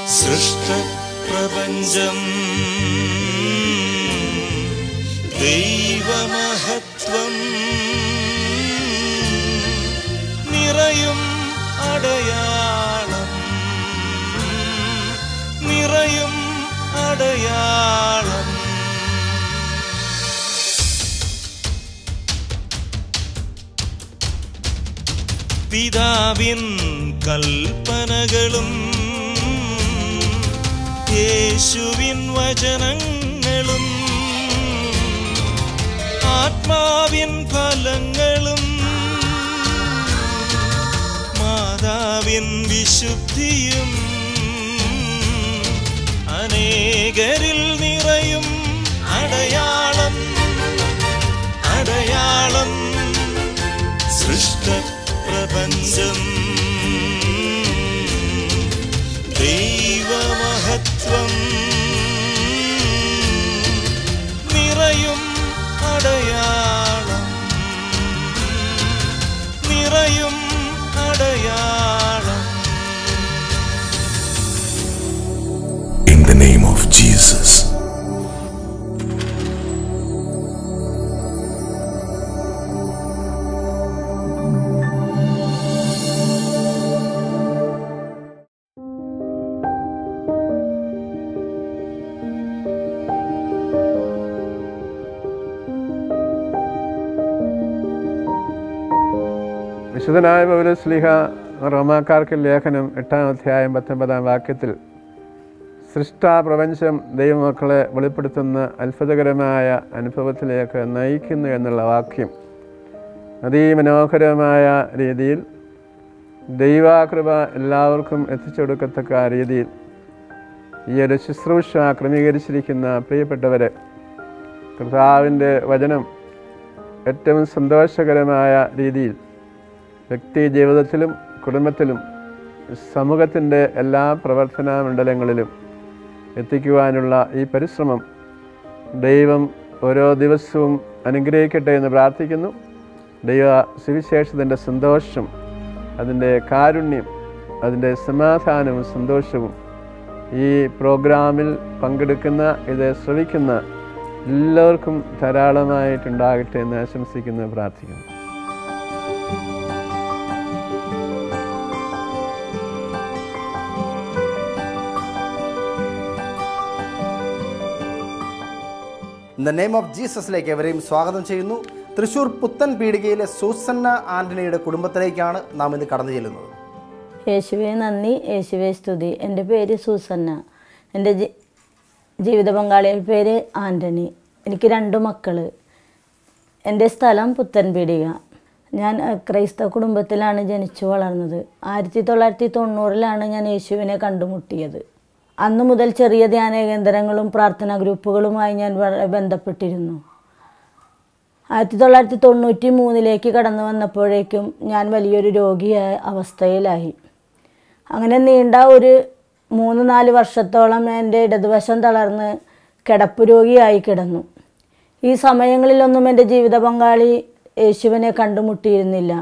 സൃഷ്ടപ്രപഞ്ചം ദൈവമഹത്വം നിറയും അടയാളം നിറയും അടയാളം പിതാവിൻ കൽപ്പനകളും യേശുവിൻ വചനങ്ങളും ആത്മാവിൻ ഫലങ്ങളും മാതാവിൻ വിശുദ്ധിയും അനേകരിൽ നിറയും അടയാളം അടയാളം സൃഷ്ടപ്രപഞ്ചം ദൈവമഹത്വം നിറയും അടയാളം നിറയും അടയാളം In the name of Jesus. വിശുദ്ധനായ പൗരസ്ലിഹ റോമാക്കാർക്ക് ലേഖനം എട്ടാം അധ്യായം പത്തൊമ്പതാം വാക്യത്തിൽ സൃഷ്ടാ പ്രപഞ്ചം ദൈവമക്കളെ വെളിപ്പെടുത്തുന്ന അത്ഭുതകരമായ അനുഭവത്തിലേക്ക് നയിക്കുന്നു എന്നുള്ള വാക്യം അതിമനോഹരമായ രീതിയിൽ ദൈവാകൃപ എല്ലാവർക്കും എത്തിച്ചു കൊടുക്കത്തക്ക രീതിയിൽ ഈ ഒരു ശുശ്രൂഷ ക്രമീകരിച്ചിരിക്കുന്ന പ്രിയപ്പെട്ടവരെ കർത്താവിൻ്റെ വചനം ഏറ്റവും സന്തോഷകരമായ രീതിയിൽ വ്യക്തി ജീവിതത്തിലും കുടുംബത്തിലും സമൂഹത്തിൻ്റെ എല്ലാ പ്രവർത്തന മണ്ഡലങ്ങളിലും എത്തിക്കുവാനുള്ള ഈ പരിശ്രമം ദൈവം ഓരോ ദിവസവും അനുഗ്രഹിക്കട്ടെ എന്ന് പ്രാർത്ഥിക്കുന്നു ദൈവ സുവിശേഷത്തിൻ്റെ സന്തോഷം അതിൻ്റെ കാരുണ്യം അതിൻ്റെ സമാധാനവും സന്തോഷവും ഈ പ്രോഗ്രാമിൽ പങ്കെടുക്കുന്ന ഇത് ശ്രവിക്കുന്ന എല്ലാവർക്കും ധാരാളമായിട്ടുണ്ടാകട്ടെ എന്ന് ആശംസിക്കുന്നു പ്രാർത്ഥിക്കുന്നു ഇൻ ദ നെയിം ഓഫ് ജീസസിലേക്ക് എവരെയും സ്വാഗതം ചെയ്യുന്നു തൃശൂർ പുത്തൻ പീടികയിലെ സൂസന്ന ആന്റണിയുടെ കുടുംബത്തിലേക്കാണ് നാം ഇന്ന് കടന്നു ചെല്ലുന്നത് യേശുവെ നന്ദി യേശുവെ സ്തുതി എൻ്റെ പേര് സൂസന്ന എൻ്റെ ജി ജീവിത പങ്കാളിയുടെ പേര് ആൻ്റണി എനിക്ക് രണ്ട് മക്കൾ എൻ്റെ സ്ഥലം പുത്തൻപീടിക ഞാൻ അഹ്, ക്രൈസ്തവ കുടുംബത്തിലാണ് ജനിച്ചു വളർന്നത് ആയിരത്തി തൊള്ളായിരത്തി തൊണ്ണൂറിലാണ് ഞാൻ യേശുവിനെ കണ്ടുമുട്ടിയത് അന്നു മുതൽ ചെറിയ ധ്യാന കേന്ദ്രങ്ങളും പ്രാർത്ഥനാ ഗ്രൂപ്പുകളുമായി ഞാൻ വളരെ ബന്ധപ്പെട്ടിരുന്നു ആയിരത്തി തൊള്ളായിരത്തി തൊണ്ണൂറ്റി മൂന്നിലേക്ക് കടന്നു വന്നപ്പോഴേക്കും ഞാൻ വലിയൊരു രോഗിയായ അവസ്ഥയിലായി അങ്ങനെ നീണ്ട ഒരു മൂന്ന് നാല് വർഷത്തോളം എൻ്റെ ഇടതുവശം തളർന്ന് കിടപ്പ് രോഗിയായി കിടന്നു ഈ സമയങ്ങളിലൊന്നും എൻ്റെ ജീവിത പങ്കാളി യേശുവിനെ കണ്ടുമുട്ടിയിരുന്നില്ല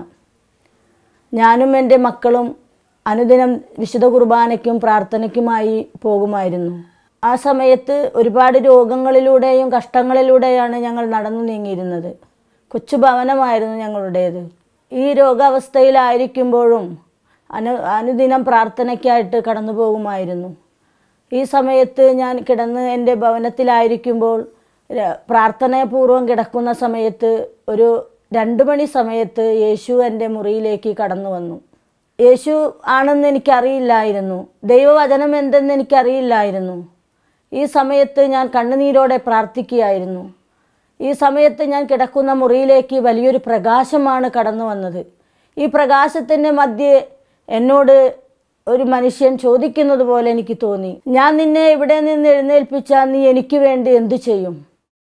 ഞാനും എൻ്റെ മക്കളും അനുദിനം വിശുദ്ധ കുർബാനയ്ക്കും പ്രാർത്ഥനയ്ക്കുമായി പോകുമായിരുന്നു ആ സമയത്ത് ഒരുപാട് രോഗങ്ങളിലൂടെയും കഷ്ടങ്ങളിലൂടെയാണ് ഞങ്ങൾ നടന്നു നീങ്ങിയിരുന്നത് കൊച്ചു ഭവനമായിരുന്നു ഞങ്ങളുടേത് ഈ രോഗാവസ്ഥയിലായിരിക്കുമ്പോഴും അനു അനുദിനം പ്രാർത്ഥനയ്ക്കായിട്ട് കടന്നു പോകുമായിരുന്നു ഈ സമയത്ത് ഞാൻ കിടന്ന് എൻ്റെ ഭവനത്തിലായിരിക്കുമ്പോൾ ര- പ്രാർത്ഥനാപൂർവം കിടക്കുന്ന സമയത്ത് ഒരു രണ്ട് മണി സമയത്ത് യേശു എൻ്റെ മുറിയിലേക്ക് കടന്നു വന്നു യേശു ആണെന്ന് എനിക്കറിയില്ലായിരുന്നു ദൈവവചനം എന്തെന്ന് എനിക്കറിയില്ലായിരുന്നു ഈ സമയത്ത് ഞാൻ കണ്ണുനീരോടെ പ്രാർത്ഥിക്കുകയായിരുന്നു ഈ സമയത്ത് ഞാൻ കിടക്കുന്ന മുറിയിലേക്ക് വലിയൊരു പ്രകാശമാണ് കടന്നു വന്നത് ഈ പ്രകാശത്തിൻ്റെ മധ്യേ എന്നോട് ഒരു മനുഷ്യൻ ചോദിക്കുന്നത് പോലെ എനിക്ക് തോന്നി ഞാൻ നിന്നെ ഇവിടെ നിന്ന് എഴുന്നേൽപ്പിച്ചാൽ നീ എനിക്ക് വേണ്ടി എന്തു ചെയ്യും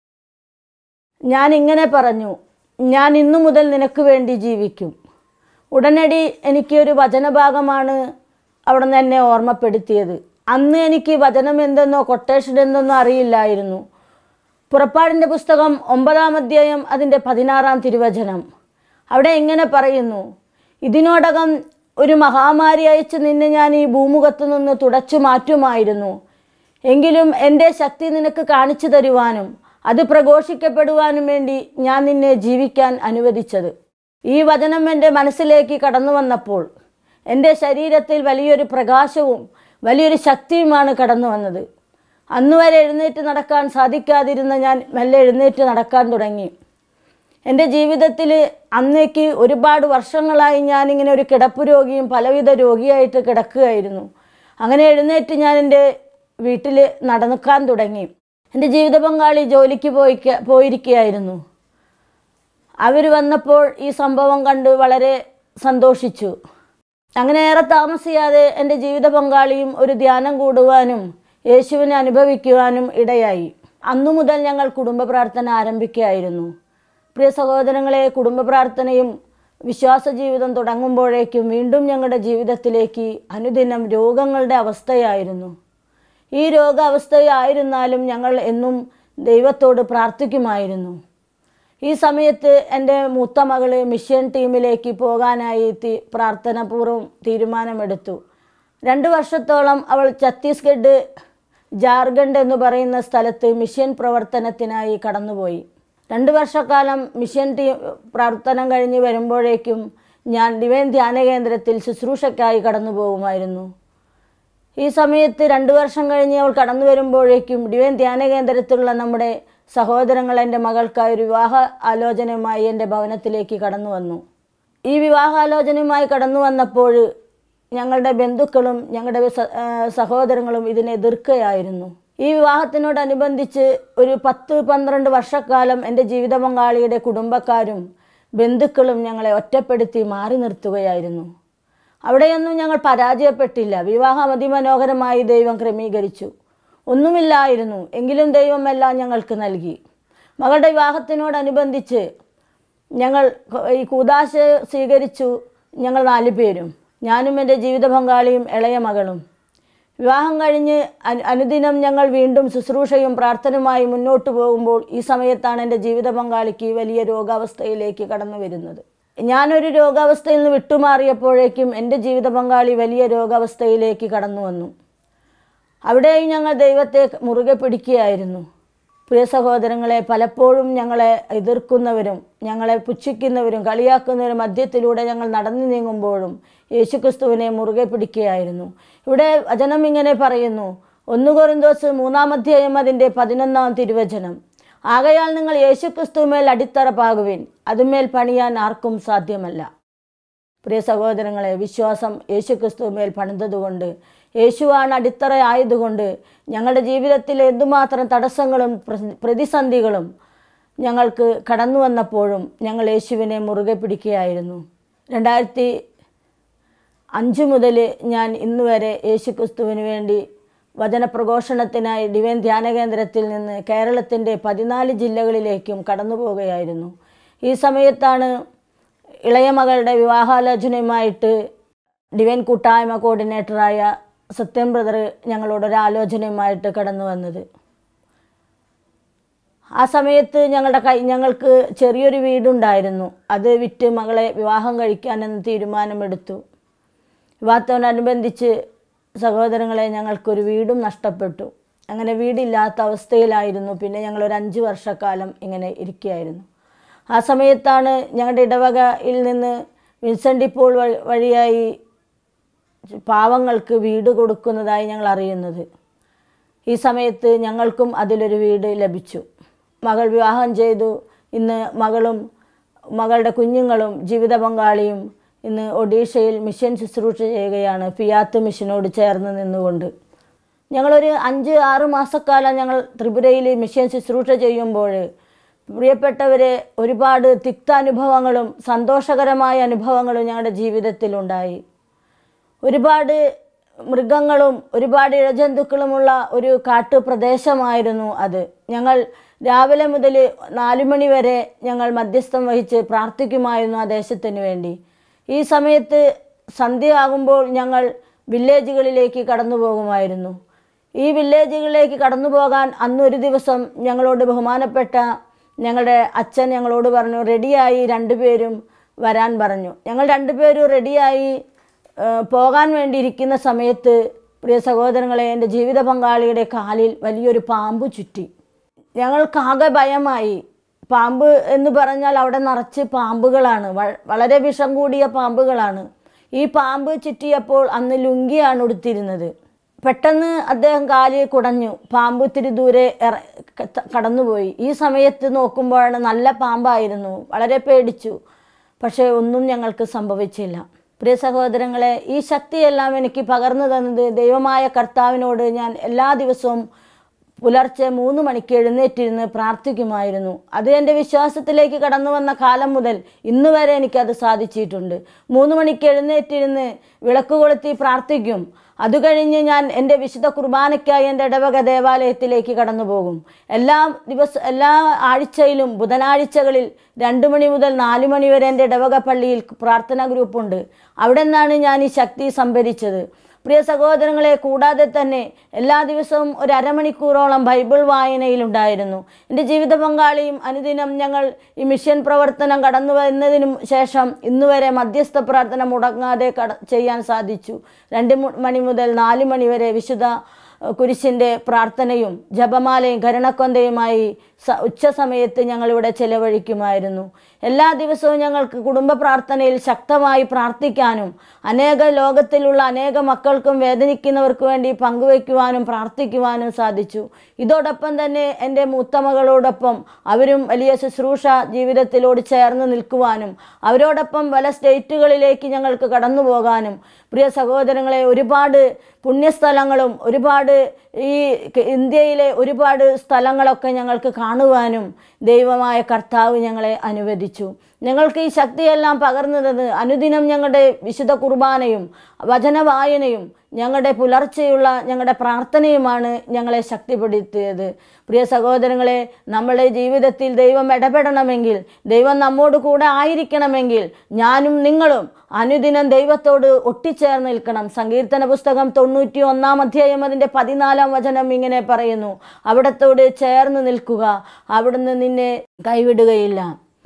ഞാൻ ഇങ്ങനെ പറഞ്ഞു ഞാൻ ഇന്നു മുതൽ നിനക്ക് വേണ്ടി ജീവിക്കും ഉടനടി എനിക്ക് ഒരു വചനഭാഗമാണ് അവിടെ നിന്ന് എന്നെ ഓർമ്മപ്പെടുത്തിയത് അന്ന് എനിക്ക് വചനം എന്തെന്നോ കൊട്ടേഷൻ എന്തെന്നോ അറിയില്ലായിരുന്നു പുറപ്പാടിൻ്റെ പുസ്തകം ഒമ്പതാം അധ്യായം അതിൻ്റെ പതിനാറാം തിരുവചനം അവിടെ ഇങ്ങനെ പറയുന്നു ഇതിനോടകം ഒരു മഹാമാരി അയച്ച് നിന്നെ ഞാൻ ഈ ഭൂമുഖത്തു നിന്ന് തുടച്ചു മാറ്റുമായിരുന്നു എങ്കിലും എൻ്റെ ശക്തി നിനക്ക് കാണിച്ചു തരുവാനും അത് പ്രഘോഷിക്കപ്പെടുവാനും വേണ്ടി ഞാൻ നിന്നെ ജീവിക്കാൻ അനുവദിച്ചത് ഈ വചനം എൻ്റെ മനസ്സിലേക്ക് കടന്നു വന്നപ്പോൾ എൻ്റെ ശരീരത്തിൽ വലിയൊരു പ്രകാശവും വലിയൊരു ശക്തിയുമാണ് കടന്നു വന്നത് അന്ന് വരെ എഴുന്നേറ്റ് നടക്കാൻ സാധിക്കാതിരുന്ന ഞാൻ മെല്ലെ എഴുന്നേറ്റ് നടക്കാൻ തുടങ്ങി എൻ്റെ ജീവിതത്തിൽ അന്നേക്ക് ഒരുപാട് വർഷങ്ങളായി ഞാനിങ്ങനെ ഒരു കിടപ്പ് രോഗിയും പലവിധ രോഗിയായിട്ട് കിടക്കുകയായിരുന്നു അങ്ങനെ എഴുന്നേറ്റ് ഞാൻ എൻ്റെ വീട്ടിൽ നടക്കാൻ തുടങ്ങി എൻ്റെ ജീവിത പങ്കാളി ജോലിക്ക് പോയി പോയിരിക്കുകയായിരുന്നു അവർ വന്നപ്പോൾ ഈ സംഭവം കണ്ട് വളരെ സന്തോഷിച്ചു അങ്ങനെ ഏറെ താമസിയാതെ എൻ്റെ ജീവിത പങ്കാളിയും ഒരു ധ്യാനം കൂടുവാനും യേശുവിനെ അനുഭവിക്കുവാനും ഇടയായി അന്നു മുതൽ ഞങ്ങൾ കുടുംബ പ്രാർത്ഥന ആരംഭിക്കുകയായിരുന്നു പ്രിയ സഹോദരങ്ങളെ കുടുംബ പ്രാർത്ഥനയും വിശ്വാസ ജീവിതം തുടങ്ങുമ്പോഴേക്കും വീണ്ടും ഞങ്ങളുടെ ജീവിതത്തിലേക്ക് അനുദിനം രോഗങ്ങളുടെ അവസ്ഥയായിരുന്നു ഈ രോഗാവസ്ഥയായിരുന്നാലും ഞങ്ങൾ എന്നും ദൈവത്തോട് പ്രാർത്ഥിക്കുമായിരുന്നു ഈ സമയത്ത് എൻ്റെ മൂത്ത മകള് മിഷൻ ടീമിലേക്ക് പോകാനായി തി പ്രാർത്ഥനാപൂർവ്വം തീരുമാനമെടുത്തു രണ്ട് വർഷത്തോളം അവൾ ഛത്തീസ്ഗഡ് ജാർഖണ്ഡ് എന്ന് പറയുന്ന സ്ഥലത്ത് മിഷൻ പ്രവർത്തനത്തിനായി കടന്നുപോയി രണ്ട് വർഷക്കാലം മിഷൻ ടീം പ്രവർത്തനം കഴിഞ്ഞ് വരുമ്പോഴേക്കും ഞാൻ ഡിവൈൻ ധ്യാന കേന്ദ്രത്തിൽ ശുശ്രൂഷയ്ക്കായി കടന്നു പോകുമായിരുന്നു ഈ സമയത്ത് രണ്ട് വർഷം കഴിഞ്ഞ് അവൾ കടന്നു വരുമ്പോഴേക്കും ഡിവൈൻ ധ്യാന കേന്ദ്രത്തിലുള്ള നമ്മുടെ സഹോദരങ്ങൾ എൻ്റെ മകൾക്കായി ഒരു വിവാഹ ആലോചനയുമായി എൻ്റെ ഭവനത്തിലേക്ക് കടന്നു വന്നു ഈ വിവാഹാലോചനയുമായി കടന്നു വന്നപ്പോൾ ഞങ്ങളുടെ ബന്ധുക്കളും ഞങ്ങളുടെ സ- ആ, സഹോദരങ്ങളും ഇതിനെ എതിർക്കുകയായിരുന്നു ഈ വിവാഹത്തിനോടനുബന്ധിച്ച് ഒരു പത്ത് പന്ത്രണ്ട് വർഷക്കാലം എൻ്റെ ജീവിത പങ്കാളിയുടെ കുടുംബക്കാരും ബന്ധുക്കളും ഞങ്ങളെ ഒറ്റപ്പെടുത്തി മാറി നിർത്തുകയായിരുന്നു അവിടെയൊന്നും ഞങ്ങൾ പരാജയപ്പെട്ടില്ല വിവാഹം അതിമനോഹരമായി ദൈവം ക്രമീകരിച്ചു ഒന്നുമില്ലായിരുന്നു എങ്കിലും ദൈവം എല്ലാം ഞങ്ങൾക്ക് നൽകി മകളുടെ വിവാഹത്തിനോടനുബന്ധിച്ച് ഞങ്ങൾ ഈ കൂതാശ സ്വീകരിച്ചു ഞങ്ങൾ നാല് പേരും ഞാനും എൻ്റെ ജീവിത പങ്കാളിയും ഇളയ മകളും വിവാഹം കഴിഞ്ഞ് അനു അനുദിനം ഞങ്ങൾ വീണ്ടും ശുശ്രൂഷയും പ്രാർത്ഥനയുമായി മുന്നോട്ട് പോകുമ്പോൾ ഈ സമയത്താണ് എൻ്റെ ജീവിത പങ്കാളിക്ക് വലിയ രോഗാവസ്ഥയിലേക്ക് കടന്നു വരുന്നത് ഞാനൊരു രോഗാവസ്ഥയിൽ നിന്ന് വിട്ടുമാറിയപ്പോഴേക്കും എൻ്റെ ജീവിത പങ്കാളി വലിയ രോഗാവസ്ഥയിലേക്ക് കടന്നു വന്നു അവിടെയും ഞങ്ങൾ ദൈവത്തെ മുറുകെ പിടിക്കുകയായിരുന്നു പ്രിയ സഹോദരങ്ങളെ പലപ്പോഴും ഞങ്ങളെ എതിർക്കുന്നവരും ഞങ്ങളെ പുച്ഛിക്കുന്നവരും കളിയാക്കുന്നവരും മധ്യത്തിലൂടെ ഞങ്ങൾ നടന്നു നീങ്ങുമ്പോഴും യേശുക്രിസ്തുവിനെ മുറുകെ പിടിക്കുകയായിരുന്നു ഇവിടെ വചനം ഇങ്ങനെ പറയുന്നു ഒന്ന് കൊറിന്തോസ് മൂന്നാം അധ്യായം അതിൻ്റെ പതിനൊന്നാം തിരുവചനം ആകയാൽ നിങ്ങൾ യേശുക്രിസ്തുമേൽ അടിത്തറ പാകുവിൻ അതുമേൽ പണിയാൻ ആർക്കും സാധ്യമല്ല പ്രിയ സഹോദരങ്ങളെ വിശ്വാസം യേശുക്രിസ്തുവിന്മേൽ പണിതതുകൊണ്ട് യേശുവാണ് അടിത്തറ ആയതുകൊണ്ട് ഞങ്ങളുടെ ജീവിതത്തിൽ എന്തുമാത്രം തടസ്സങ്ങളും പ്ര- പ്രതിസന്ധികളും ഞങ്ങൾക്ക് കടന്നു വന്നപ്പോഴും ഞങ്ങൾ യേശുവിനെ മുറുകെ പിടിക്കുകയായിരുന്നു രണ്ടായിരത്തി അഞ്ച് മുതൽ ഞാൻ ഇന്ന് വരെ യേശുക്രിസ്തുവിന് വേണ്ടി വചനപ്രഘോഷണത്തിനായി ഡിവൈൻ ധ്യാന കേന്ദ്രത്തിൽ നിന്ന് കേരളത്തിൻ്റെ പതിനാല് ജില്ലകളിലേക്കും കടന്നു പോവുകയായിരുന്നു ഈ സമയത്താണ് ഇളയ മകളുടെ വിവാഹാലോചനയുമായിട്ട് ഡിവൈൻ കൂട്ടായ്മ കോർഡിനേറ്ററായ സത്യം ബ്രദർ ഞങ്ങളോടൊരു ആലോചനയുമായിട്ട് കടന്നു വന്നത് ആ സമയത്ത് ഞങ്ങളുടെ കൈ ഞങ്ങൾക്ക് ചെറിയൊരു വീടുണ്ടായിരുന്നു അത് വിറ്റ് മകളെ വിവാഹം കഴിക്കാനെന്ന് തീരുമാനമെടുത്തു വിവാഹത്തോടനുബന്ധിച്ച് സഹോദരങ്ങളെ ഞങ്ങൾക്കൊരു വീടും നഷ്ടപ്പെട്ടു അങ്ങനെ വീടില്ലാത്ത അവസ്ഥയിലായിരുന്നു പിന്നെ ഞങ്ങളൊരു അഞ്ച് വർഷക്കാലം ഇങ്ങനെ ഇരിക്കുകയായിരുന്നു ആ സമയത്താണ് ഞങ്ങളുടെ ഇടവകയിൽ നിന്ന് വിൻസെൻ്റ് ഇപ്പോൾ വഴി- വഴിയായി പാവങ്ങൾക്ക് വീട് കൊടുക്കുന്നതായി ഞങ്ങൾ അറിയുന്നത് ഈ സമയത്ത് ഞങ്ങൾക്കും അതിലൊരു വീട് ലഭിച്ചു മകൾ വിവാഹം ചെയ്തു ഇന്ന് മകളും മകളുടെ കുഞ്ഞുങ്ങളും ജീവിത പങ്കാളിയും ഇന്ന് ഒഡീഷയിൽ മിഷൻ ശുശ്രൂഷ ചെയ്യുകയാണ് ഫിയാത്ത് മിഷനോട് ചേർന്ന് നിന്നുകൊണ്ട് ഞങ്ങളൊരു അഞ്ച് ആറ് മാസക്കാലം ഞങ്ങൾ ത്രിപുരയിൽ മിഷൻ ശുശ്രൂഷ ചെയ്യുമ്പോൾ പ്രിയപ്പെട്ടവരെ ഒരുപാട് തിക്താനുഭവങ്ങളും സന്തോഷകരമായ അനുഭവങ്ങളും ഞങ്ങളുടെ ജീവിതത്തിലുണ്ടായി ഒരുപാട് മൃഗങ്ങളും ഒരുപാട് ഇഴജന്തുക്കളുമുള്ള ഒരു കാട്ടുപ്രദേശമായിരുന്നു അത് ഞങ്ങൾ രാവിലെ മുതൽ നാലു മണി വരെ ഞങ്ങൾ മധ്യസ്ഥം വഹിച്ച് പ്രാർത്ഥിക്കുമായിരുന്നു ആ ദേശത്തിന് വേണ്ടി ഈ സമയത്ത് സന്ധ്യയാകുമ്പോൾ ഞങ്ങൾ വില്ലേജുകളിലേക്ക് കടന്നു പോകുമായിരുന്നു ഈ വില്ലേജുകളിലേക്ക് കടന്നു പോകാൻ അന്നൊരു ദിവസം ഞങ്ങളോട് ബഹുമാനപ്പെട്ട ഞങ്ങളുടെ അച്ഛൻ ഞങ്ങളോട് പറഞ്ഞു റെഡിയായി രണ്ടുപേരും വരാൻ പറഞ്ഞു ഞങ്ങൾ രണ്ടുപേരും റെഡിയായി ഏഹ്, പോകാൻ വേണ്ടിയിരിക്കുന്ന സമയത്ത് പ്രിയ സഹോദരങ്ങളെ എൻ്റെ ജീവിത പങ്കാളിയുടെ കാലിൽ വലിയൊരു പാമ്പ് ചുറ്റി ഞങ്ങൾക്കാകെ ഭയമായി പാമ്പ് എന്ന് പറഞ്ഞാൽ അവിടെ നിറച്ച് പാമ്പുകളാണ് വ- വളരെ വിഷം കൂടിയ പാമ്പുകളാണ് ഈ പാമ്പ് ചുറ്റിയപ്പോൾ അന്ന് ലുങ്കിയാണ് ഉടുത്തിരുന്നത് പെട്ടെന്ന് അദ്ദേഹം കാല് കുടഞ്ഞു പാമ്പ് ഇത്തിരി ദൂരെ ഇറ- ക- കടന്നുപോയി ഈ സമയത്ത് നോക്കുമ്പോഴാണ് നല്ല പാമ്പായിരുന്നു വളരെ പേടിച്ചു പക്ഷേ ഒന്നും ഞങ്ങൾക്ക് സംഭവിച്ചില്ല പ്രിയ സഹോദരങ്ങളെ ഈ ശക്തിയെല്ലാം എനിക്ക് പകർന്നു തന്നത് ദൈവമായ കർത്താവിനോട് ഞാൻ എല്ലാ ദിവസവും പുലർച്ചെ മൂന്ന് മണിക്ക് എഴുന്നേറ്റിരുന്ന് പ്രാർത്ഥിക്കുമായിരുന്നു അത് എൻ്റെ വിശ്വാസത്തിലേക്ക് കടന്നു വന്ന കാലം മുതൽ ഇന്ന് വരെ എനിക്കത് സാധിച്ചിട്ടുണ്ട് മൂന്ന് മണിക്ക് എഴുന്നേറ്റിരുന്ന് വിളക്ക് കൊളുത്തി പ്രാർത്ഥിക്കും അത് കഴിഞ്ഞ് ഞാൻ എൻ്റെ വിശുദ്ധ കുർബാനയ്ക്കായി എൻ്റെ ഇടവക ദേവാലയത്തിലേക്ക് കടന്നു പോകും എല്ലാ ദിവസ എല്ലാ ആഴ്ചയിലും ബുധനാഴ്ചകളിൽ രണ്ട് മണി മുതൽ നാല് മണി വരെ എൻ്റെ ഇടവക പള്ളിയിൽ പ്രാർത്ഥനാ ഗ്രൂപ്പുണ്ട് അവിടെ നിന്നാണ് ഞാൻ ഈ ശക്തി സംഭരിച്ചത് പ്രിയ സഹോദരങ്ങളെ കൂടാതെ തന്നെ എല്ലാ ദിവസവും ഒരു അരമണിക്കൂറോളം ബൈബിൾ വായനയിലുണ്ടായിരുന്നു എൻ്റെ ജീവിത പങ്കാളിയും അനുദിനം ഞങ്ങൾ ഈ മിഷൻ പ്രവർത്തനം കടന്നു വരുന്നതിനും ശേഷം ഇന്നുവരെ മധ്യസ്ഥ പ്രാർത്ഥന മുടങ്ങാതെ കട ചെയ്യാൻ സാധിച്ചു രണ്ട് മു- മണി മുതൽ നാല് മണി വരെ വിശുദ്ധ ഏഹ്, കുരിശിൻ്റെ പ്രാർത്ഥനയും ജപമാലയും കരുണക്കൊന്തയുമായി സ ഉച്ച സമയത്ത് ഞങ്ങളിവിടെ ചെലവഴിക്കുമായിരുന്നു എല്ലാ ദിവസവും ഞങ്ങൾക്ക് കുടുംബ പ്രാർത്ഥനയിൽ ശക്തമായി പ്രാർത്ഥിക്കാനും അനേക ലോകത്തിലുള്ള അനേക മക്കൾക്കും വേദനിക്കുന്നവർക്ക് വേണ്ടി പങ്കുവയ്ക്കുവാനും പ്രാർത്ഥിക്കുവാനും സാധിച്ചു ഇതോടൊപ്പം തന്നെ എൻ്റെ മൂത്ത മകളോടൊപ്പം അവരും വലിയ ശുശ്രൂഷ ജീവിതത്തിലോട് ചേർന്ന് നിൽക്കുവാനും അവരോടൊപ്പം പല സ്റ്റേറ്റുകളിലേക്ക് ഞങ്ങൾക്ക് കടന്നു പോകാനും പ്രിയ സഹോദരങ്ങളെ ഒരുപാട് പുണ്യസ്ഥലങ്ങളും ഒരുപാട് ഈ ക- ഇന്ത്യയിലെ ഒരുപാട് സ്ഥലങ്ങളൊക്കെ ഞങ്ങൾക്ക് കാണുവാനും ദൈവമായ കർത്താവ് ഞങ്ങളെ അനുവദിച്ചു ഞങ്ങൾക്ക് ഈ ശക്തിയെല്ലാം പകർന്നു തന്നത് അനുദിനം ഞങ്ങളുടെ വിശുദ്ധ കുർബാനയും വചനവായനയും ഞങ്ങളുടെ പുലർച്ചെയുള്ള ഞങ്ങളുടെ പ്രാർത്ഥനയുമാണ് ഞങ്ങളെ ശക്തിപ്പെടുത്തിയത് പ്രിയ സഹോദരങ്ങളെ നമ്മുടെ ജീവിതത്തിൽ ദൈവം ഇടപെടണമെങ്കിൽ ദൈവം നമ്മോട് കൂടെ ആയിരിക്കണമെങ്കിൽ ഞാനും നിങ്ങളും അനുദിനം ദൈവത്തോട് ഒട്ടിച്ചേർന്ന് നിൽക്കണം സങ്കീർത്തന പുസ്തകം തൊണ്ണൂറ്റി ഒന്നാം അധ്യായം അതിൻ്റെ പതിനാലാം വചനം ഇങ്ങനെ പറയുന്നു അവിടത്തോട് ചേർന്ന് നിൽക്കുക അവിടുന്ന് നിന്നെ കൈവിടുകയില്ല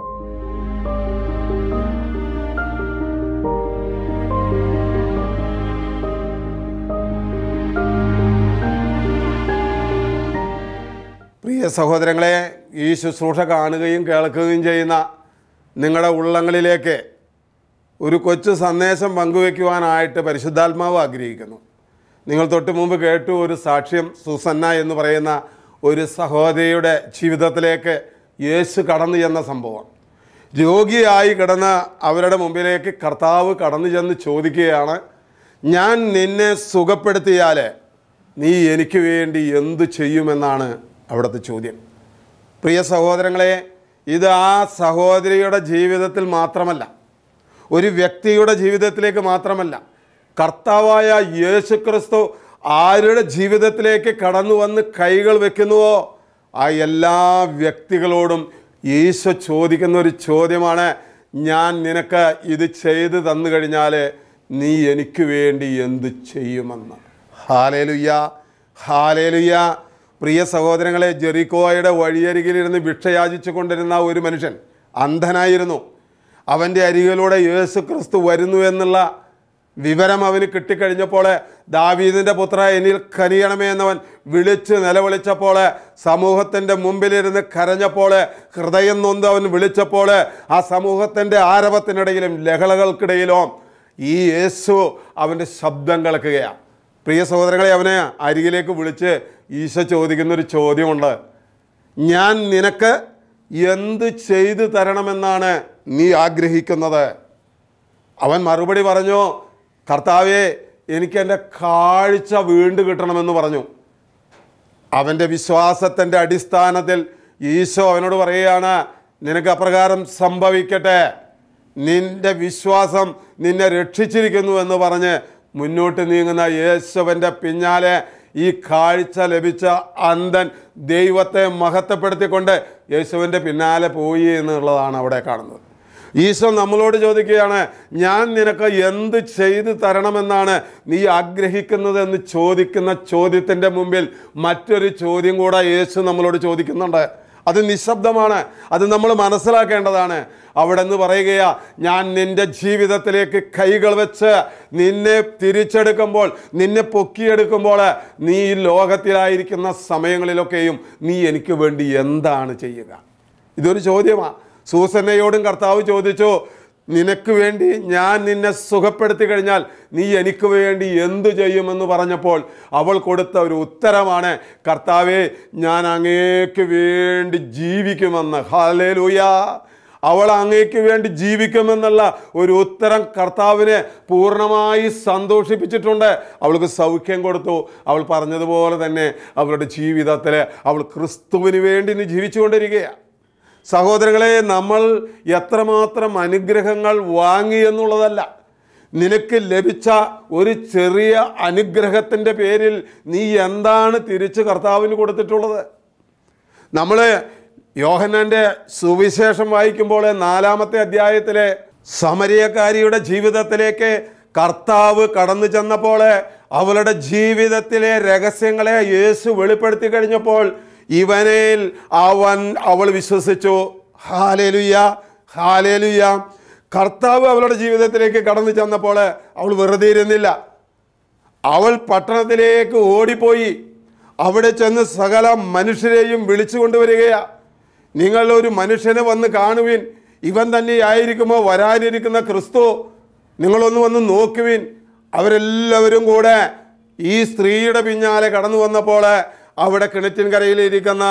പ്രിയ സഹോദരങ്ങളെ ഈ ശുശ്രൂഷ കാണുകയും കേൾക്കുകയും ചെയ്യുന്ന നിങ്ങളുടെ ഉള്ളങ്ങളിലേക്ക് ഒരു കൊച്ചു സന്ദേശം പങ്കുവയ്ക്കുവാനായിട്ട് പരിശുദ്ധാത്മാവ് ആഗ്രഹിക്കുന്നു നിങ്ങൾ തൊട്ട് മുമ്പ് കേട്ടു ഒരു സാക്ഷ്യം സുസന്ന എന്ന് പറയുന്ന ഒരു സഹോദരിയുടെ ജീവിതത്തിലേക്ക് യേശു കടന്നു ചെന്ന സംഭവം രോഗിയായി കിടന്ന അവരുടെ മുമ്പിലേക്ക് കർത്താവ് കടന്നു ചെന്ന് ചോദിക്കുകയാണ് ഞാൻ നിന്നെ സുഖപ്പെടുത്തിയാൽ നീ എനിക്ക് വേണ്ടി എന്തു ചെയ്യുമെന്നാണ് അവിടുത്തെ ചോദ്യം പ്രിയ സഹോദരങ്ങളെ ഇത് ആ സഹോദരിയുടെ ജീവിതത്തിൽ മാത്രമല്ല ഒരു വ്യക്തിയുടെ ജീവിതത്തിലേക്ക് മാത്രമല്ല കർത്താവായ യേശു ക്രിസ്തു ആരുടെ ജീവിതത്തിലേക്ക് കടന്നു വന്ന് കൈകൾ വെക്കുന്നുവോ ആ എല്ലാ വ്യക്തികളോടും ഈശോ ചോദിക്കുന്ന ഒരു ചോദ്യമാണ് ഞാൻ നിനക്ക് ഇത് ചെയ്തു തന്നു കഴിഞ്ഞാൽ നീ എനിക്ക് വേണ്ടി എന്ത് ചെയ്യുമെന്ന് ഹാലേലുയ്യ ഹാലേലുയ്യ പ്രിയ സഹോദരങ്ങളെ ജെറിക്കോയുടെ വഴിയരികിലിരുന്ന് ഭിക്ഷയാചിച്ചു കൊണ്ടിരുന്ന ഒരു മനുഷ്യൻ അന്ധനായിരുന്നു അവൻ്റെ അരികിലൂടെ യേശു ക്രിസ്തു വരുന്നു എന്നുള്ള വിവരം അവന് കിട്ടിക്കഴിഞ്ഞപ്പോൾ ദാവീദിൻ്റെ പുത്ര എന്നിൽ കനിയണമേ എന്നവൻ വിളിച്ച് നിലവിളിച്ചപ്പോൾ സമൂഹത്തിൻ്റെ മുമ്പിലിരുന്ന് കരഞ്ഞപ്പോൾ ഹൃദയം നൊന്ത് അവൻ വിളിച്ചപ്പോൾ ആ സമൂഹത്തിൻ്റെ ആരവത്തിനിടയിലും ലഹളകൾക്കിടയിലും ഈ യേശു അവൻ്റെ ശബ്ദം കേൾക്കുകയാണ് പ്രിയ സഹോദരങ്ങളെ അവനെ അരികിലേക്ക് വിളിച്ച് ഈശോ ചോദിക്കുന്നൊരു ചോദ്യമുണ്ട് ഞാൻ നിനക്ക് എന്ത് ചെയ്തു തരണമെന്നാണ് നീ ആഗ്രഹിക്കുന്നത് അവൻ മറുപടി പറഞ്ഞു കർത്താവെ എനിക്ക് എൻ്റെ കാഴ്ച വീണ്ടും കിട്ടണമെന്ന് പറഞ്ഞു അവൻ്റെ വിശ്വാസത്തിൻ്റെ അടിസ്ഥാനത്തിൽ ഈശോ അവനോട് പറയുകയാണ് നിനക്ക് അപ്രകാരം സംഭവിക്കട്ടെ നിന്റെ വിശ്വാസം നിന്നെ രക്ഷിച്ചിരിക്കുന്നു എന്ന് പറഞ്ഞ് മുന്നോട്ട് നീങ്ങുന്ന യേശുവിൻ്റെ പിന്നാലെ ഈ കാഴ്ച ലഭിച്ച അന്ധൻ ദൈവത്തെ മഹത്വപ്പെടുത്തിക്കൊണ്ട് യേശുവിൻ്റെ പിന്നാലെ പോയി എന്നുള്ളതാണ് അവിടെ കാണുന്നത് ഈശോ നമ്മളോട് ചോദിക്കുകയാണ് ഞാൻ നിനക്ക് എന്ത് ചെയ്തു തരണമെന്നാണ് നീ ആഗ്രഹിക്കുന്നത് എന്ന് ചോദിക്കുന്ന ചോദ്യത്തിൻ്റെ മുമ്പിൽ മറ്റൊരു ചോദ്യം കൂടെ യേശു നമ്മളോട് ചോദിക്കുന്നുണ്ട് അത് നിശബ്ദമാണ് അത് നമ്മൾ മനസ്സിലാക്കേണ്ടതാണ് അവിടെ നിന്ന് പറയുകയാ ഞാൻ നിന്റെ ജീവിതത്തിലേക്ക് കൈകൾ വെച്ച് നിന്നെ തിരിച്ചെടുക്കുമ്പോൾ നിന്നെ പൊക്കിയെടുക്കുമ്പോൾ നീ ഈ ലോകത്തിലായിരിക്കുന്ന സമയങ്ങളിലൊക്കെയും നീ എനിക്ക് വേണ്ടി എന്താണ് ചെയ്യുക ഇതൊരു ചോദ്യമാണ് സൂസന്നയോടും കർത്താവ് ചോദിച്ചു നിനക്ക് വേണ്ടി ഞാൻ നിന്നെ സുഖപ്പെടുത്തി കഴിഞ്ഞാൽ നീ എനിക്ക് വേണ്ടി എന്തു ചെയ്യുമെന്ന് പറഞ്ഞപ്പോൾ അവൾ കൊടുത്ത ഒരു ഉത്തരമാണ് കർത്താവെ ഞാൻ അങ്ങേക്ക് വേണ്ടി ജീവിക്കുമെന്ന് ഹാലേലൂയ അവൾ അങ്ങേക്ക് വേണ്ടി ജീവിക്കുമെന്നുള്ള ഒരു ഉത്തരം കർത്താവിനെ പൂർണ്ണമായി സന്തോഷിപ്പിച്ചിട്ടുണ്ട് അവൾക്ക് സൗഖ്യം കൊടുത്തു അവൾ പറഞ്ഞതുപോലെ തന്നെ അവളുടെ ജീവിതത്തിൽ അവൾ ക്രിസ്തുവിന് വേണ്ടി ഇനി ജീവിച്ചുകൊണ്ടിരിക്കുകയാണ് സഹോദരങ്ങളെ നമ്മൾ എത്രമാത്രം അനുഗ്രഹങ്ങൾ വാങ്ങി എന്നുള്ളതല്ല നിനക്ക് ലഭിച്ച ഒരു ചെറിയ അനുഗ്രഹത്തിൻ്റെ പേരിൽ നീ എന്താണ് തിരിച്ച് കർത്താവിന് കൊടുത്തിട്ടുള്ളത് നമ്മൾ യോഹന്നാൻ്റെ സുവിശേഷം വായിക്കുമ്പോൾ നാലാമത്തെ അധ്യായത്തിലെ സമരിയക്കാരിയുടെ ജീവിതത്തിലേക്ക് കർത്താവ് കടന്നു ചെന്നപ്പോൾ അവളുടെ ജീവിതത്തിലെ രഹസ്യങ്ങളെ യേശു വെളിപ്പെടുത്തി കഴിഞ്ഞപ്പോൾ ഇവനിൽ അവൻ അവൾ വിശ്വസിച്ചു ഹാലേലുയ്യ ഹാലേലുയ്യ കർത്താവ് അവളുടെ ജീവിതത്തിലേക്ക് കടന്നു ചെന്നപ്പോൾ അവൾ വെറുതെ ഇരുന്നില്ല അവൾ പട്ടണത്തിലേക്ക് ഓടിപ്പോയി അവിടെ ചെന്ന് സകല മനുഷ്യരെയും വിളിച്ചു കൊണ്ടുവരികയാ നിങ്ങൾ ഒരു മനുഷ്യനെ വന്ന് കാണുവിൻ ഇവൻ തന്നെ ആയിരിക്കുമോ വരാനിരിക്കുന്ന ക്രിസ്തു നിങ്ങളൊന്ന് വന്ന് നോക്കുവിൻ അവരെല്ലാവരും കൂടെ ഈ സ്ത്രീയുടെ പിന്നാലെ കടന്നു വന്നപ്പോൾ അവിടെ കിണറ്റിൻകരയിലിരിക്കുന്ന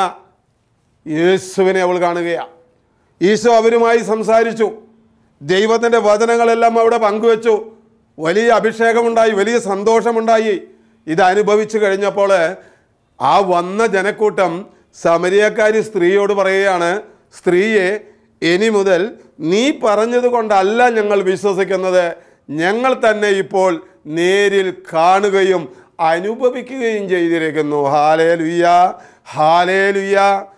യേശുവിനെ അവൾ കാണുകയാണ് ഈശോ അവരുമായി സംസാരിച്ചു ദൈവത്തിൻ്റെ വചനങ്ങളെല്ലാം അവിടെ പങ്കുവച്ചു വലിയ അഭിഷേകമുണ്ടായി വലിയ സന്തോഷമുണ്ടായി ഇത് അനുഭവിച്ചു കഴിഞ്ഞപ്പോൾ ആ വന്ന ജനക്കൂട്ടം സമരിയക്കാരി സ്ത്രീയോട് പറയുകയാണ് സ്ത്രീയെ ഇനി മുതൽ നീ പറഞ്ഞത് കൊണ്ടല്ല ഞങ്ങൾ വിശ്വസിക്കുന്നത് ഞങ്ങൾ തന്നെ ഇപ്പോൾ നേരിൽ കാണുകയും അനുഭവിക്കുകയും ചെയ്തിരിക്കുന്നു ഹാലേ ലുയ്യ ഹാലേ ലുയ്യ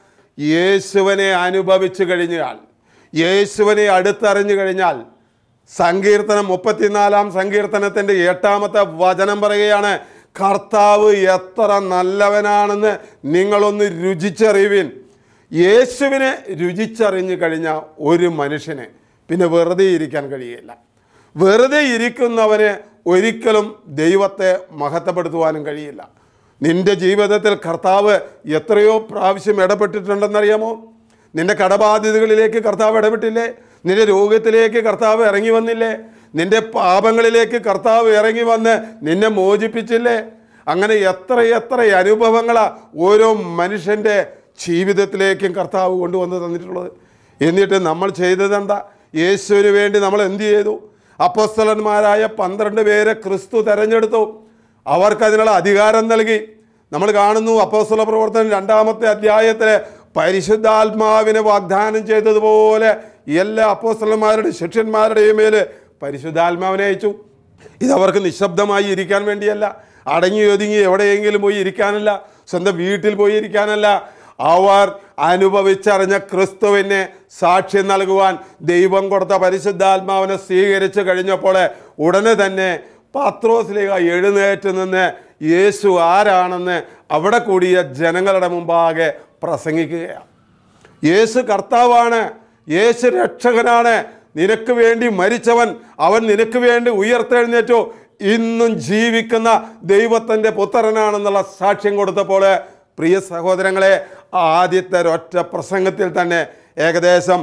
യേശുവിനെ അനുഭവിച്ചു കഴിഞ്ഞാൽ യേശുവിനെ അടുത്തറിഞ്ഞു കഴിഞ്ഞാൽ സങ്കീർത്തനം മുപ്പത്തിനാലാം സങ്കീർത്തനത്തിൻ്റെ എട്ടാമത്തെ വചനം പറയുകയാണ് കർത്താവ് എത്ര നല്ലവനാണെന്ന് നിങ്ങളൊന്ന് രുചിച്ചറിയുവിൻ യേശുവിനെ രുചിച്ചറിഞ്ഞു കഴിഞ്ഞ ഒരു മനുഷ്യന് പിന്നെ വെറുതെ ഇരിക്കാൻ കഴിയില്ല വെറുതെ ഇരിക്കുന്നവന് ഒരിക്കലും ദൈവത്തെ മഹത്വപ്പെടുത്തുവാനും കഴിയില്ല നിന്റെ ജീവിതത്തിൽ കർത്താവ് എത്രയോ പ്രാവശ്യം ഇടപെട്ടിട്ടുണ്ടെന്നറിയാമോ നിന്റെ കടബാധ്യതകളിലേക്ക് കർത്താവ് ഇടപെട്ടില്ലേ നിന്റെ രോഗത്തിലേക്ക് കർത്താവ് ഇറങ്ങി വന്നില്ലേ നിന്റെ പാപങ്ങളിലേക്ക് കർത്താവ് ഇറങ്ങി വന്ന് നിന്നെ മോചിപ്പിച്ചില്ലേ അങ്ങനെ എത്ര എത്ര അനുഭവങ്ങളാ ഓരോ മനുഷ്യൻ്റെ ജീവിതത്തിലേക്കും കർത്താവ് കൊണ്ടുവന്ന് തന്നിട്ടുള്ളത് എന്നിട്ട് നമ്മൾ ചെയ്തത് എന്താ യേശുവിന് വേണ്ടി നമ്മൾ എന്ത് ചെയ്തു അപ്പസ്തലന്മാരായ പന്ത്രണ്ട് പേരെ ക്രിസ്തു തെരഞ്ഞെടുത്തു അവർക്ക് അതിനുള്ള അധികാരം നൽകി നമ്മൾ കാണുന്നു അപ്പോസ്തല പ്രവർത്തനം രണ്ടാമത്തെ അധ്യായത്തിലെ പരിശുദ്ധാത്മാവിനെ വാഗ്ദാനം ചെയ്തതുപോലെ എല്ലാ അപ്പോസ്തലന്മാരുടെ ശിഷ്യന്മാരുടെയും മേൽ പരിശുദ്ധാത്മാവിനെ അയച്ചു ഇതവർക്ക് നിശബ്ദമായി ഇരിക്കാൻ വേണ്ടിയല്ല അടങ്ങി ഒതുങ്ങി എവിടെയെങ്കിലും പോയി ഇരിക്കാനല്ല സ്വന്തം വീട്ടിൽ പോയി ഇരിക്കാനല്ല അവർ അനുഭവിച്ചറിഞ്ഞ ക്രിസ്തുവിനെ സാക്ഷ്യം നൽകുവാൻ ദൈവം കൊടുത്ത പരിശുദ്ധാത്മാവിനെ സ്വീകരിച്ചു കഴിഞ്ഞപ്പോൾ ഉടനെ തന്നെ പാത്രോസിലേക്ക് എഴുന്നേറ്റ് നിന്ന് യേശു ആരാണെന്ന് അവിടെ കൂടിയ ജനങ്ങളുടെ മുമ്പാകെ പ്രസംഗിക്കുകയാണ് യേശു കർത്താവാണ് യേശു രക്ഷകനാണ് നിനക്ക് വേണ്ടി മരിച്ചവൻ അവൻ നിനക്ക് വേണ്ടി ഉയർത്തെഴുന്നേറ്റു ഇന്നും ജീവിക്കുന്ന ദൈവത്തിൻ്റെ പുത്രനാണെന്നുള്ള സാക്ഷ്യം കൊടുത്തപ്പോൾ പ്രിയ സഹോദരങ്ങളെ ആദ്യത്തെ ഒരൊറ്റ പ്രസംഗത്തിൽ തന്നെ ഏകദേശം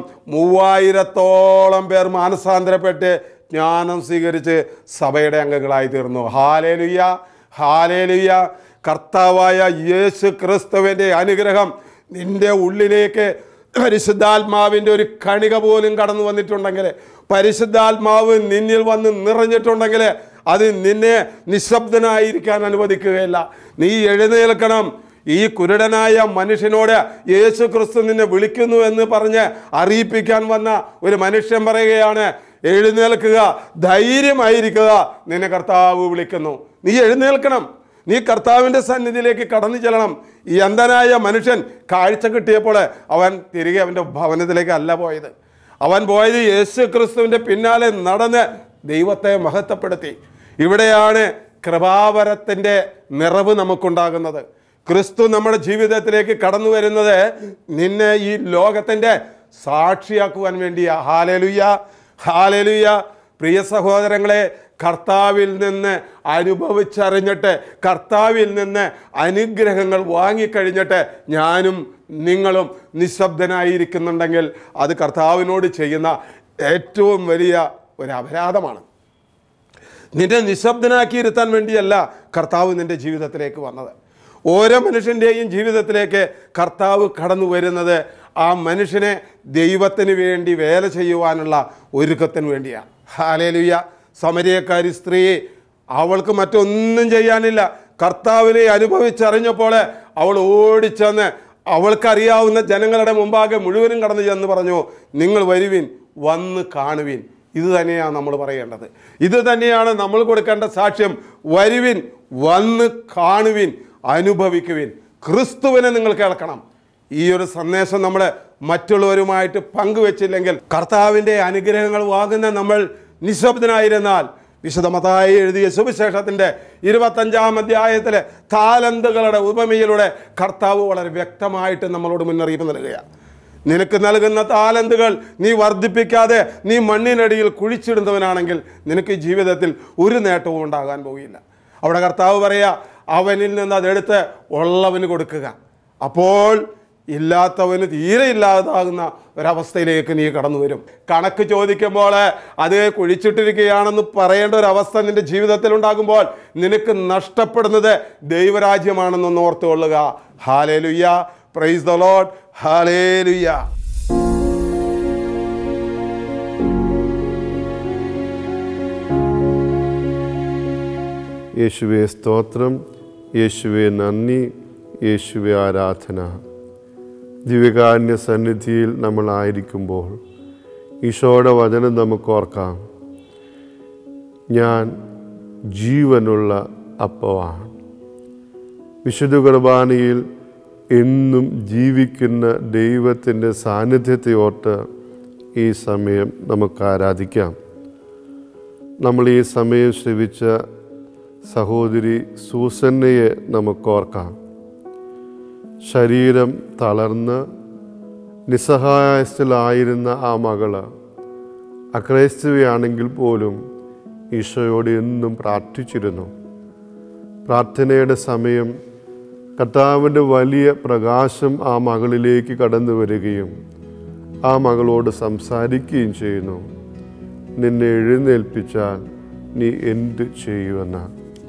മൂവായിരത്തോളം പേർ മാനസാന്തരപ്പെട്ട് ജ്ഞാനം സ്വീകരിച്ച് സഭയുടെ അംഗങ്ങളായി തീർന്നു ഹാലേലുയ്യ ഹാലേലുയ്യ കർത്താവായ യേശു ക്രിസ്തുവിൻ്റെ അനുഗ്രഹം നിന്റെ ഉള്ളിലേക്ക് പരിശുദ്ധാത്മാവിൻ്റെ ഒരു കണിക പോലും കടന്നു വന്നിട്ടുണ്ടെങ്കിൽ പരിശുദ്ധാത്മാവ് നിന്നിൽ വന്ന് നിറഞ്ഞിട്ടുണ്ടെങ്കിൽ അത് നിന്നെ നിശബ്ദനായിരിക്കാൻ അനുവദിക്കുകയില്ല നീ എഴുന്നേൽക്കണം ഈ കുരുടനായ മനുഷ്യനോട് യേശു ക്രിസ്തു നിന്നെ വിളിക്കുന്നു എന്ന് പറഞ്ഞ് അറിയിപ്പിക്കാൻ വന്ന ഒരു മനുഷ്യൻ പറയുകയാണ് എഴുന്നേൽക്കുക ധൈര്യമായിരിക്കുക നിന്നെ കർത്താവ് വിളിക്കുന്നു നീ എഴുന്നേൽക്കണം നീ കർത്താവിൻ്റെ സന്നിധിയിലേക്ക് കടന്നു ചെല്ലണം ഈ അന്ധനായ മനുഷ്യൻ കാഴ്ച കിട്ടിയപ്പോൾ അവൻ തിരികെ അവൻ്റെ ഭവനത്തിലേക്ക് അല്ല പോയത് അവൻ പോയത് യേശു ക്രിസ്തുവിൻ്റെ പിന്നാലെ നടന്ന് ദൈവത്തെ മഹത്വപ്പെടുത്തി ഇവിടെയാണ് കൃപാവരത്തിൻ്റെ നിറവ് നമുക്കുണ്ടാകുന്നത് ക്രിസ്തു നമ്മുടെ ജീവിതത്തിലേക്ക് കടന്നു വരുന്നത് നിന്നെ ഈ ലോകത്തിൻ്റെ സാക്ഷിയാക്കുവാൻ വേണ്ടിയാ ഹാലലുയ്യ ഹാലലുയ്യ പ്രിയ സഹോദരങ്ങളെ കർത്താവിൽ നിന്ന് അനുഭവിച്ചറിഞ്ഞിട്ട് കർത്താവിൽ നിന്ന് അനുഗ്രഹങ്ങൾ വാങ്ങിക്കഴിഞ്ഞിട്ട് ഞാനും നിങ്ങളും നിശബ്ദനായിരിക്കുന്നുണ്ടെങ്കിൽ അത് കർത്താവിനോട് ചെയ്യുന്ന ഏറ്റവും വലിയ ഒരു അപരാധമാണ് നിന്നെ നിശബ്ദനാക്കി ഇരുത്താൻ വേണ്ടിയല്ല കർത്താവ് നിൻ്റെ ജീവിതത്തിലേക്ക് വന്നത് ഓരോ മനുഷ്യൻ്റെയും ജീവിതത്തിലേക്ക് കർത്താവ് കടന്നു വരുന്നത് ആ മനുഷ്യനെ ദൈവത്തിന് വേണ്ടി വേല ചെയ്യുവാനുള്ള ഒരുക്കത്തിന് വേണ്ടിയാണ് ഹാലേലുയ്യ സമരിയക്കാരി സ്ത്രീ അവൾക്ക് മറ്റൊന്നും ചെയ്യാനില്ല കർത്താവിനെ അനുഭവിച്ചറിഞ്ഞപ്പോൾ അവൾ ഓടിച്ചെന്ന് അവൾക്കറിയാവുന്ന ജനങ്ങളുടെ മുമ്പാകെ മുഴുവനും കടന്നു ചെന്ന് പറഞ്ഞു നിങ്ങൾ വരുവിൻ വന്ന് കാണുവിൻ ഇത് തന്നെയാണ് നമ്മൾ പറയേണ്ടത് ഇത് തന്നെയാണ് നമ്മൾ കൊടുക്കേണ്ട സാക്ഷ്യം വരുവിൻ വന്ന് കാണുവിൻ അനുഭവിക്കുവിൻ ക്രിസ്തുവിനെ നിങ്ങൾ കേൾക്കണം ഈ ഒരു സന്ദേശം നമ്മൾ മറ്റുള്ളവരുമായിട്ട് പങ്കുവെച്ചില്ലെങ്കിൽ കർത്താവിൻ്റെ അനുഗ്രഹങ്ങൾ വാങ്ങുന്ന നമ്മൾ നിശബ്ദനായിരുന്നാൽ വിശദമതായി എഴുതിയ സുവിശേഷത്തിൻ്റെ ഇരുപത്തഞ്ചാം അധ്യായത്തിലെ താലന്തുകളുടെ ഉപമയിലൂടെ കർത്താവ് വളരെ വ്യക്തമായിട്ട് നമ്മളോട് മുന്നറിയിപ്പ് നൽകുകയാണ് നിനക്ക് നൽകുന്ന താലന്തുകൾ നീ വർദ്ധിപ്പിക്കാതെ നീ മണ്ണിനടിയിൽ കുഴിച്ചിടുന്നവനാണെങ്കിൽ നിനക്ക് ഈ ജീവിതത്തിൽ ഒരു നേട്ടവും ഉണ്ടാകാൻ പോകില്ല അവിടെ കർത്താവ് പറയാ അവനിൽ നിന്ന് അതെടുത്ത് ഉള്ളവന് കൊടുക്കുക അപ്പോൾ ഇല്ലാത്തവന് തീരെ ഇല്ലാതാകുന്ന ഒരവസ്ഥയിലേക്ക് നീ കടന്നു വരും കണക്ക് ചോദിക്കുമ്പോൾ അത് കുഴിച്ചിട്ടിരിക്കുകയാണെന്ന് പറയേണ്ട ഒരു അവസ്ഥ നിന്റെ ജീവിതത്തിൽ ഉണ്ടാകുമ്പോൾ നിനക്ക് നഷ്ടപ്പെടുന്നത് ദൈവരാജ്യമാണെന്നൊന്ന് ഓർത്തുകൊള്ളുക hallelujah praise the lord hallelujah യേശുവെ സ്തോത്രം യേശുവെ നന്ദി യേശുവെ ആരാധന ദിവ്യകാരുണ്യ സന്നിധിയിൽ നമ്മളായിരിക്കുമ്പോൾ ഈശോയുടെ വചനം നമുക്ക് ഓർക്കാം ഞാൻ ജീവനുള്ള അപ്പമാണ് വിശുദ്ധ കുർബാനയിൽ എന്നും ജീവിക്കുന്ന ദൈവത്തിൻ്റെ സാന്നിധ്യത്തെ ഓർത്ത് ഈ സമയം നമുക്ക് ആരാധിക്കാം നമ്മൾ ഈ സമയം ശ്രവിച്ച സഹോദരി സൂസന്നയെ നമുക്ക് ഓർക്കാം ശരീരം തളർന്ന് നിസ്സഹായസ്ഥയിലായിരുന്ന ആ മകള് അക്രൈസ്തവയാണെങ്കിൽ പോലും ഈശോയോട് എന്നും പ്രാർത്ഥിച്ചിരുന്നു പ്രാർത്ഥനയുടെ സമയം കർത്താവിൻ്റെ വലിയ പ്രകാശം ആ മകളിലേക്ക് കടന്നു വരികയും ആ മകളോട് സംസാരിക്കുകയും ചെയ്യുന്നു നിന്നെ എഴുന്നേൽപ്പിച്ചാൽ നീ എന്ത് ചെയ്യുമെന്ന്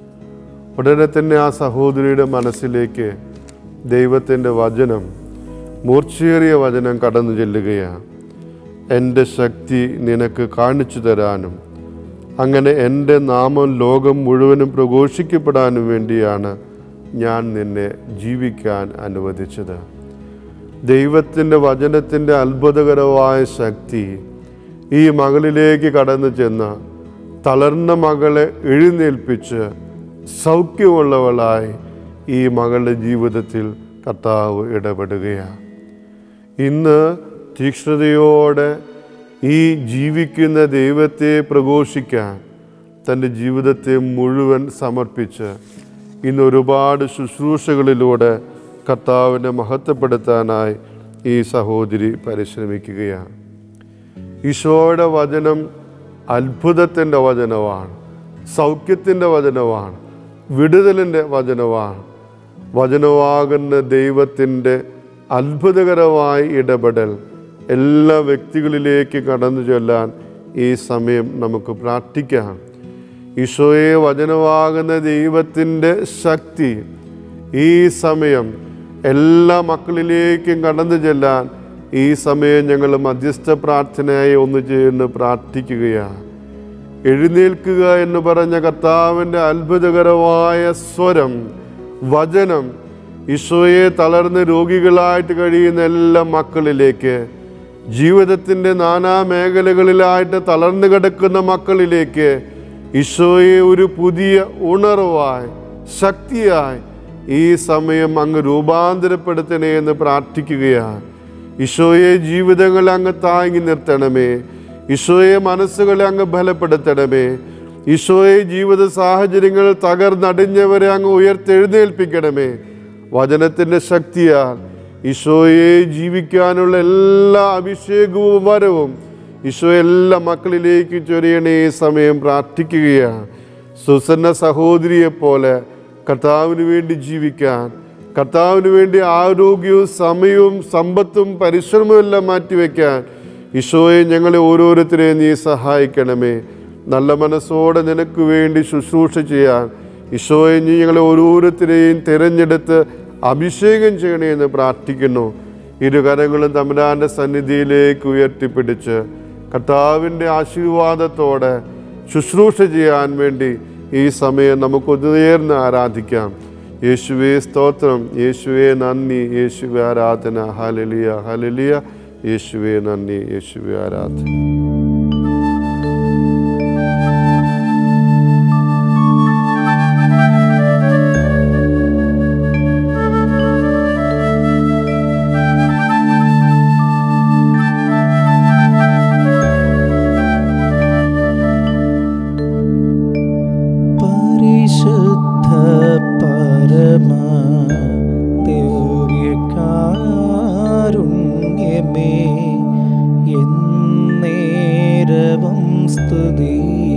ഉടനെ തന്നെ ആ സഹോദരിയുടെ മനസ്സിലേക്ക് ദൈവത്തിൻ്റെ വചനം മൂർച്ചയേറിയ വചനം കടന്നു ചെല്ലുകയാണ് എൻ്റെ ശക്തി നിനക്ക് കാണിച്ചു തരാനും അങ്ങനെ എൻ്റെ നാമം ലോകം മുഴുവനും പ്രഘോഷിക്കപ്പെടാനും വേണ്ടിയാണ് ഞാൻ നിന്നെ ജീവിക്കാൻ അനുവദിച്ചത് ദൈവത്തിൻ്റെ വചനത്തിൻ്റെ അത്ഭുതകരമായ ശക്തി ഈ മകളിലേക്ക് കടന്നു ചെന്ന് തളർന്ന മകളെ എഴുന്നേൽപ്പിച്ച് സൗഖ്യമുള്ളവളായി ഈ മകളുടെ ജീവിതത്തിൽ കർത്താവ് ഇടപെടുകയാണ് ഇന്ന് തീക്ഷ്ണതയോടെ ഈ ജീവിക്കുന്ന ദൈവത്തെ പ്രഘോഷിക്കാൻ തൻ്റെ ജീവിതത്തെ മുഴുവൻ സമർപ്പിച്ച് ഇന്ന് ഒരുപാട് ശുശ്രൂഷകളിലൂടെ കർത്താവിനെ മഹത്വപ്പെടുത്താനായി ഈ സഹോദരി പരിശ്രമിക്കുകയാണ് ഈശോയുടെ വചനം അത്ഭുതത്തിൻ്റെ വചനമാണ് സൗഖ്യത്തിൻ്റെ വചനമാണ് വിടുതലിൻ്റെ വചനമാണ് വചനമാകുന്ന ദൈവത്തിൻ്റെ അത്ഭുതകരമായ ഇടപെടൽ എല്ലാ വ്യക്തികളിലേക്ക് കടന്നു ചൊല്ലാൻ ഈ സമയം നമുക്ക് പ്രാർത്ഥിക്കാം ഈശോയെ വചനമാകുന്ന ദൈവത്തിൻ്റെ ശക്തി ഈ സമയം എല്ലാ മക്കളിലേക്കും കടന്നു ചെല്ലാൻ ഈ സമയം ഞങ്ങൾ മധ്യസ്ഥ പ്രാർത്ഥനയായി ഒന്ന് ചേർന്ന് പ്രാർത്ഥിക്കുകയാണ് എഴുന്നേൽക്കുക എന്ന് പറഞ്ഞ കർത്താവിൻ്റെ അത്ഭുതകരമായ സ്വരം വചനം ഈശോയെ തളർന്ന് രോഗികളായിട്ട് കഴിയുന്ന എല്ലാ മക്കളിലേക്ക് ജീവിതത്തിൻ്റെ നാനാ മേഖലകളിലായിട്ട് തളർന്നു കിടക്കുന്ന മക്കളിലേക്ക് ഈശോയെ ഒരു പുതിയ ഉണർവായി ശക്തിയായി ഈ സമയം അങ്ങ് രൂപാന്തരപ്പെടുത്തണേ എന്ന് പ്രാർത്ഥിക്കുകയാണ് ഈശോയെ ജീവിതങ്ങൾ അങ്ങ് താങ്ങി നിർത്തണമേ ഈശോയെ മനസ്സുകളെ അങ്ങ് ബലപ്പെടുത്തണമേ ഈശോയെ ജീവിത സാഹചര്യങ്ങൾ തകർന്നടിഞ്ഞവരെ അങ്ങ് ഉയർത്തെഴുന്നേൽപ്പിക്കണമേ വചനത്തിൻ്റെ ശക്തിയാൽ ഈശോയെ ജീവിക്കാനുള്ള എല്ലാ അഭിഷേകവും വരവും ഈശോ എല്ലാ മക്കളിലേക്ക് ചൊരിയണേ ഈ സമയം പ്രാർത്ഥിക്കുകയാണ് സുസന്ന സഹോദരിയെ പോലെ കർത്താവിന് വേണ്ടി ജീവിക്കാൻ കർത്താവിന് വേണ്ടി ആരോഗ്യവും സമയവും സമ്പത്തും പരിശ്രമവും എല്ലാം മാറ്റിവെക്കാൻ ഈശോയെ ഞങ്ങളെ ഓരോരുത്തരെയും നീ സഹായിക്കണമേ നല്ല മനസ്സോടെ നിനക്ക് വേണ്ടി ശുശ്രൂഷ ചെയ്യാൻ ഈശോയെ നീ ഞങ്ങളെ ഓരോരുത്തരെയും തിരഞ്ഞെടുത്ത് അഭിഷേകം ചെയ്യണേ എന്ന് പ്രാർത്ഥിക്കുന്നു ഇരുകരങ്ങളും തമ്പുരാൻ്റെ സന്നിധിയിലേക്ക് ഉയർത്തിപ്പിടിച്ച് കർത്താവിൻ്റെ ആശീർവാദത്തോടെ ശുശ്രൂഷ ചെയ്യാൻ വേണ്ടി ഈ സമയം നമുക്ക് ഉയർന്ന് ആരാധിക്കാം യേശുവേ സ്തോത്രം യേശുവേ നന്ദി യേശുവേ ആരാധന ഹലലിയ ഹലലിയ യേശുവേ നന്ദി യേശുവേ ആരാധന പരിശുദ്ധ പരമ ദിവ്യകാരുണ്യമേ എന്നേരവും സ്തുതി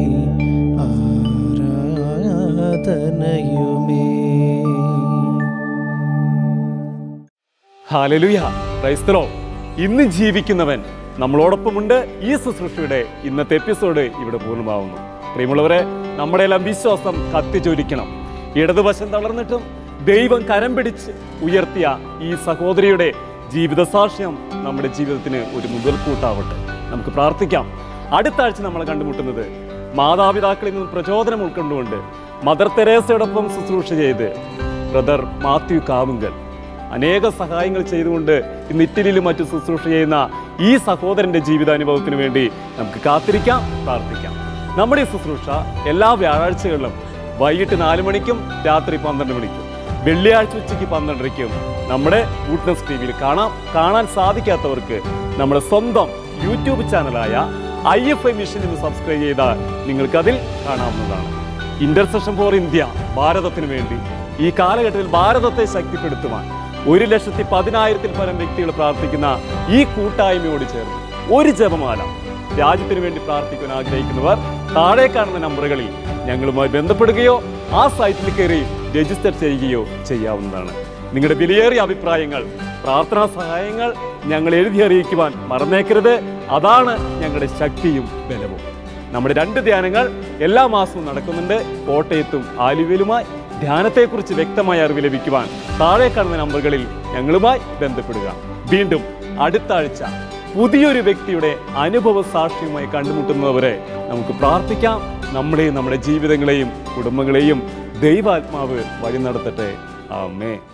ആരാധനയുമേ ഹാലലുയ ക്രൈസ്തലോ ഇന്ന് ജീവിക്കുന്നവൻ നമ്മളോടൊപ്പമുണ്ട് ഈ ശുശ്രൂഷയുടെ ഇന്നത്തെ എപ്പിസോഡ് ഇവിടെ പൂർണ്ണമാവുന്നു പ്രിയമുള്ളവരെ നമ്മുടെ എല്ലാം വിശ്വാസം കത്തിച്ചൊരിക്കണം ഇടതുവശം തളർന്നിട്ടും ദൈവം കരം പിടിച്ച് ഉയർത്തിയ ഈ സഹോദരിയുടെ ജീവിത സാക്ഷ്യം നമ്മുടെ ജീവിതത്തിന് ഒരു മുതൽക്കൂട്ടാവട്ടെ നമുക്ക് പ്രാർത്ഥിക്കാം അടുത്ത ആഴ്ച നമ്മൾ കണ്ടുമുട്ടുന്നത് മാതാപിതാക്കളിൽ നിന്ന് പ്രചോദനം ഉൾക്കൊണ്ടുകൊണ്ട് മദർ തെരേസയോടൊപ്പം ശുശ്രൂഷ ചെയ്ത് ബ്രദർ മാത്യു കാവുങ്കൽ അനേക സഹായങ്ങൾ ചെയ്തുകൊണ്ട് ഇന്ന് ഇറ്റലിയിലും മറ്റു ശുശ്രൂഷ ചെയ്യുന്ന ഈ സഹോദരന്റെ ജീവിതാനുഭവത്തിന് വേണ്ടി നമുക്ക് കാത്തിരിക്കാം പ്രാർത്ഥിക്കാം നമ്മുടെ ഈ ശുശ്രൂഷ എല്ലാ വ്യാഴാഴ്ചകളിലും വൈകിട്ട് നാല് മണിക്കും രാത്രി പന്ത്രണ്ട് മണിക്കും വെള്ളിയാഴ്ച ഉച്ചയ്ക്ക് പന്ത്രണ്ടരയ്ക്കും നമ്മുടെ ഗുഡ്നസ് ടി വിയിൽ കാണാം കാണാൻ സാധിക്കാത്തവർക്ക് നമ്മുടെ സ്വന്തം യൂട്യൂബ് ചാനലായ ഐ എഫ് ഐ മിഷൻ എന്ന് സബ്സ്ക്രൈബ് ചെയ്താൽ നിങ്ങൾക്കതിൽ കാണാവുന്നതാണ് ഇന്റർസെഷൻ ഫോർ ഇന്ത്യ ഭാരതത്തിന് വേണ്ടി ഈ കാലഘട്ടത്തിൽ ഭാരതത്തെ ശക്തിപ്പെടുത്തുവാൻ ഒരു ലക്ഷത്തി പതിനായിരത്തിൽ പരം വ്യക്തികൾ പ്രാർത്ഥിക്കുന്ന ഈ കൂട്ടായ്മയോട് ചേർന്ന് ഒരു ജപമാല രാജ്യത്തിന് വേണ്ടി പ്രാർത്ഥിക്കാൻ ആഗ്രഹിക്കുന്നവർ താഴെ കാണുന്ന നമ്പറുകളിൽ ഞങ്ങളുമായി ബന്ധപ്പെടുകയോ ആ സൈറ്റിൽ കയറി രജിസ്റ്റർ ചെയ്യുകയോ ചെയ്യാവുന്നതാണ് നിങ്ങളുടെ വിലയേറിയ അഭിപ്രായങ്ങൾ പ്രാർത്ഥനാ സഹായങ്ങൾ ഞങ്ങൾ എഴുതി അറിയിക്കുവാൻ മറന്നേക്കരുത് അതാണ് ഞങ്ങളുടെ ശക്തിയും ബലവും നമ്മുടെ രണ്ട് ധ്യാനങ്ങൾ എല്ലാ മാസവും നടക്കുന്നുണ്ട് കോട്ടയത്തും ആലുവയിലുമായി ധ്യാനത്തെക്കുറിച്ച് വ്യക്തമായ അറിവ് ലഭിക്കുവാൻ താഴെ കാണുന്ന നമ്പറുകളിൽ ഞങ്ങളുമായി ബന്ധപ്പെടുക വീണ്ടും അടുത്ത ആഴ്ച പുതിയൊരു വ്യക്തിയുടെ അനുഭവ സാക്ഷിയുമായി കണ്ടുമുട്ടുന്നവരെ നമുക്ക് പ്രാർത്ഥിക്കാം നമ്മുടെയും നമ്മുടെ ജീവിതങ്ങളെയും കുടുംബങ്ങളെയും ദൈവാത്മാവ് വഴി നടത്തട്ടെ ആമേ